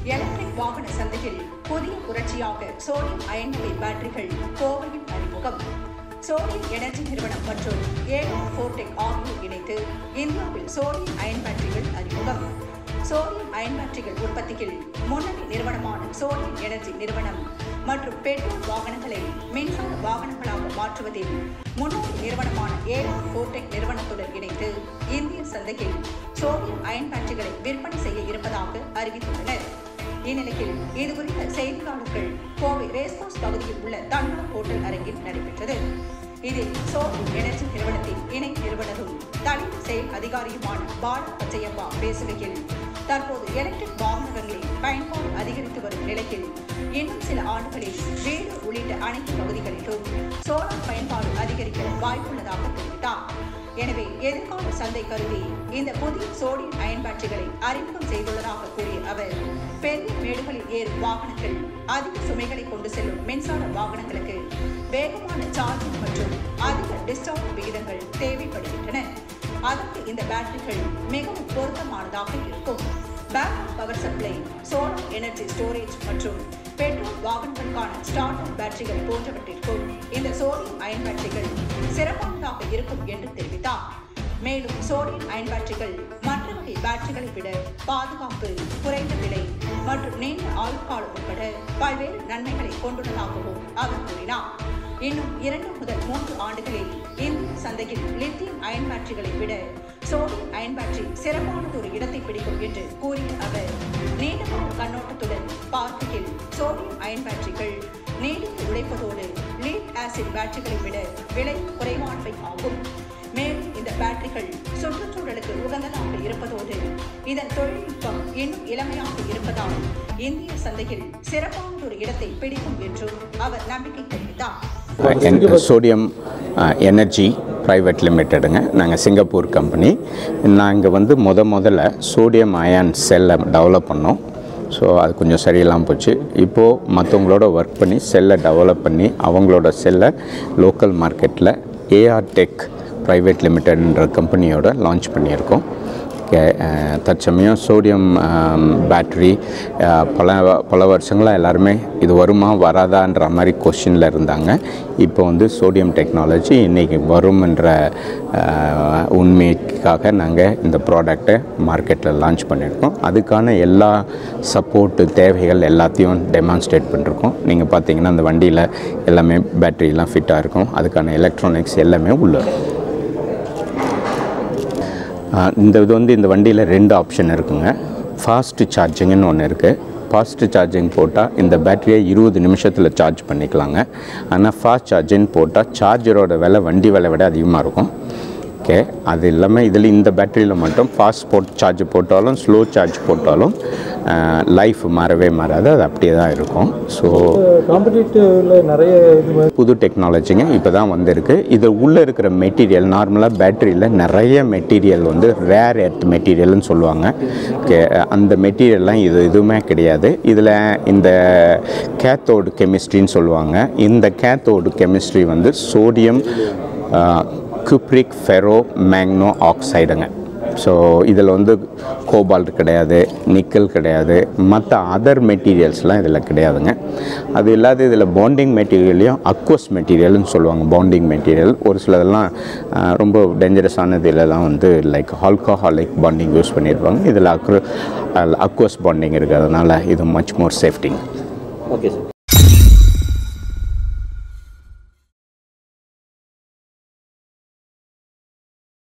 electric வாகன சந்தையில் புதிய புரட்சியாக சோடியம் அயன் வகை பேட்டரிகள் கோவையில் அறிமுகம் சோடியம் எனர்ஜி நிறுவனம் மற்றும் ஏகோ ஃபோர்டெக் ஆகியோர் இணைத்து இந்தியாவில் சோடியம் அயன் பேட்டரிகள் அறிமுகம் சோடியம் அயன் பேட்டரிகள் உற்பத்தியில் முன்னணி நிறுவனமான சோடியம் எனர்ஜி நிறுவனம் மற்றும் பெட்ரோல் வாகனங்களை மின்சார வாகனங்களாக மாற்றுவதில் முன்னோடி நிறுவனமான ஏகோ ஃபோர்டெக் நிறுவனத்துடன் இணைத்து இந்திய சந்தையில் சோடியம் அயன் பேட்டரிகளை விற்பனை செய்ய இருப்பதாக அறிவித்துள்ளனர் இந்நிலையில் இதுகுறித்த செய்தியாளர்கள் கோவை ரேஸ்கோர்ஸ் பகுதியில் உள்ள தனியார் ஹோட்டல் அரங்கில் நடைபெற்றது இதில் சோடியம் எனர்ஜி நிறுவனத்தின் இணை நிறுவனரும் தலைமை செயல் அதிகாரியுமான பாரத் பச்சையப்பா பேசுகையில் தற்போது எலக்ட்ரிக் வாகனங்களின் பயன்பாடு அதிகரித்து வரும் நிலையில் இன்னும் சில ஆண்டுகளில் வீடு உள்ளிட்ட அனைத்து பகுதிகளிலும் சோலார் பயன்பாடு அதிகரிக்க வாய்ப்புள்ளதாக தெரிவித்தார் எனவே எதிர்கால சந்தை கருதி இந்த புதிய சோடியம் அயன் பேட்டரிகளை அறிமுகம் செய்துள்ளதாக கூறிய அவர் பெரிய மேடுகளில் ஏறும் வாகனங்கள் அதிக சுமைகளை கொண்டு செல்லும் மின்சார வாகனங்களுக்கு வேகமான சார்ஜிங் மற்றும் அதிக டிஸ்சார்ஜ் விகிதங்கள் தேவைப்படுகின்றன அதற்கு இந்த பேட்டரிகள் மிகவும் பொருத்தமானதாக இருக்கும் backup power supply solar energy storage மற்றும் பெட்ரோல் வாகனங்களுக்கான ஸ்டார்ட் அப் பேட்டரிகள் போன்றவற்றிற்கும் இந்த சோடியம் அயன் பேட்டரிகள் சிறப்பானதாக இருக்கும் என்று தெரிவித்தார் மேலும் சோடியம் அயன் பேட்டரிகள் மற்ற வகை பேட்டரிகளை விட பாதுகாப்பு குறைந்த விலை மற்றும் நீண்ட ஆயுட்காலம் உட்பட பல்வேறு நன்மைகளை கொண்டுள்ளதாகவும் அவர் கூறினார் இன்னும் இரண்டு முதல் மூன்று ஆண்டுகளில் இந்திய சந்தையில் லித்தியம் அயன் பேட்டரிகளை விட சோடியம் அயன் பேட்டரி சிறப்பானது ஒரு இடத்தை பிடிக்கும் என்று கூறிய அவர் நீண்டகால கண்ணோட்டத்துடன் பார்க்கையில் சோடியம் அயன் பேட்டரிகள் நீடித்து உழைப்பதோடு லீட் ஆசிட் பேட்டரிகளை விட விலை குறைவானவை ஆகும் மேலும் இந்த பேட்டரிகள் சுற்றுச்சூழலுக்கு உகந்ததாக இருப்பதோடு இதன் தொழில்நுட்பம் இன்னும் இளமையாக இருப்பதால் இந்திய சந்தையில் சிறப்பான ஒரு இடத்தை பிடிக்கும் என்றும் அவர் நம்பிக்கை தெரிவித்தார் சோடியம் எனர்ஜி ப்ரைவேட் லிமிட்டெடுங்க நாங்கள் சிங்கப்பூர் கம்பெனி நாங்கள் வந்து முத முதல்ல சோடியம் அயான் செல்லை டெவலப் பண்ணோம் ஸோ அது கொஞ்சம் சரியில்லாமல் போச்சு இப்போது மற்றவங்களோட ஒர்க் பண்ணி செல்லை டெவலப் பண்ணி அவங்களோட செல்லை லோக்கல் மார்க்கெட்டில் ஏஆர் டெக் ப்ரைவேட் லிமிட்டட்ன்ற கம்பெனியோட லான்ச் பண்ணியிருக்கோம் கே- அஹ், தற்சமயம் சோடியம் பேட்ரி பல பல வருஷங்களாக எல்லாருமே இது வருமா வராதான்ற மாதிரி கொஷினில் இருந்தாங்க இப்போ வந்து சோடியம் டெக்னாலஜி இன்றைக்கி வரும்ன்ற அஹ், உண்மைக்காக நாங்கள் இந்த ப்ராடக்டை மார்க்கெட்டில் லான்ச் பண்ணியிருக்கோம் அதுக்கான எல்லா சப்போர்ட்டு தேவைகள் எல்லாத்தையும் டெமான்ஸ்ட்ரேட் பண்ணிருக்கோம் நீங்கள் பார்த்தீங்கன்னா அந்த வண்டியில் எல்லாமே பேட்டரியெல்லாம் ஃபிட்டாக இருக்கும் அதுக்கான எலக்ட்ரானிக்ஸ் எல்லாமே உள்ள இருக்கும் ஆஹ் இந்த இது வந்து இந்த வண்டியில் ரெண்டு ஆப்ஷன் இருக்குங்க ஃபாஸ்ட் சார்ஜிங்னு ஒன்று இருக்குது ஃபாஸ்ட் சார்ஜிங் போட்டால் இந்த பேட்டரியை இருபது நிமிஷத்தில் சார்ஜ் பண்ணிக்கலாங்க ஆனால் ஃபாஸ்ட் சார்ஜிங் போட்டால் சார்ஜரோட விலை வண்டி விலை விட அதிகமாக இருக்கும் ஓகே அது இல்லாமல் இதில் இந்த பேட்டரியில் மட்டும் ஃபாஸ்ட் போட் சார்ஜ் போட்டாலும் ஸ்லோ சார்ஜ் போட்டாலும் லைஃப் மாறவே மாறாது அது அப்படியே தான் இருக்கும் ஸோ காம்படிட்டிவ்ல நிறைய இது மாதிரி புது டெக்னாலஜிங்க இப்போ தான் வந்திருக்கு இது உள்ளே இருக்கிற மெட்டீரியல் நார்மலாக பேட்டரியில் நிறைய மெட்டீரியல் வந்து ரேர் எர்த் மெட்டீரியல்னு சொல்லுவாங்க Okay, அந்த மெட்டீரியல்லாம் இது எதுவுமே கிடையாது இதில் இந்த கேத்தோடு கெமிஸ்ட்ரின்னு சொல்லுவாங்க இந்த கேத்தோடு கெமிஸ்ட்ரி வந்து சோடியம் குப்ரிக் ஃபெரோ மேக்னோ ஆக்சைடுங்க ஸோ இதில் வந்து கோபால்ட் கிடையாது நிக்கல் கிடையாது மற்ற அதர் மெட்டீரியல்ஸ்லாம் இதில் கிடையாதுங்க அது இல்லாத இதில் பாண்டிங் மெட்டீரியலையும் அக்வஸ் மெட்டீரியல்னு சொல்லுவாங்க பாண்டிங் மெட்டீரியல் ஒரு சிலதெல்லாம் ஆஹ், ரொம்ப டேஞ்சரஸானது இதெல்லாம் வந்து லைக் ஆல்கஹாலிக் பாண்டிங் யூஸ் பண்ணியிருப்பாங்க இதில் அக்ரு அக்வஸ் பாண்டிங் இருக்கிறதுனால இது மச் மோர் சேஃப்டிங் ஓகே சார்